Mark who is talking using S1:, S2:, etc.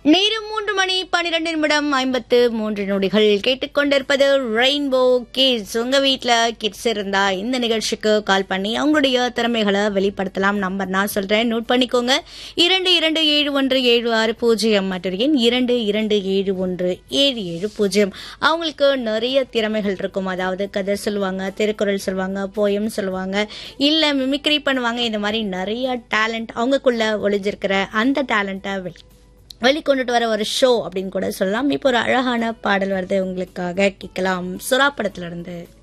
S1: நேரம் மூன்று மணி பன்னிரெண்டு நிமிடம் ஐம்பத்து மூன்று நொடிகள் கேட்டுக்கொண்டிருப்பது ரெயின்போ கிட்ஸ் உங்க வீட்ல கிட்ஸ் இருந்தா இந்த நிகழ்ச்சிக்கு கால் பண்ணி அவங்களுடைய திறமைகளை வெளிப்படுத்தலாம் நம்பர் நான் சொல்றேன் நோட் பண்ணிக்கோங்க இரண்டு இரண்டு ஏழு ஒன்று ஏழு ஆறு பூஜ்ஜியம் மற்றும் எண் இரண்டு இரண்டு ஏழு ஒன்று ஏழு ஏழு பூஜ்ஜியம் அவங்களுக்கு நிறைய திறமைகள் இருக்கும் அதாவது கதை சொல்லுவாங்க திருக்குறள் சொல்லுவாங்க போயம் சொல்லுவாங்க இல்ல மிமிக்ரி பண்ணுவாங்க இந்த மாதிரி நிறைய டேலண்ட் அவங்களுக்குள்ள ஒளிஞ்சிருக்கிற அந்த டேலண்ட்டை வெளிக்கொண்டுட்டு வர ஒரு ஷோ அப்படின்னு கூட சொல்லலாம் இப்போ ஒரு அழகான பாடல் வருது உங்களுக்காக கேட்கலாம் சுறா படத்துல இருந்து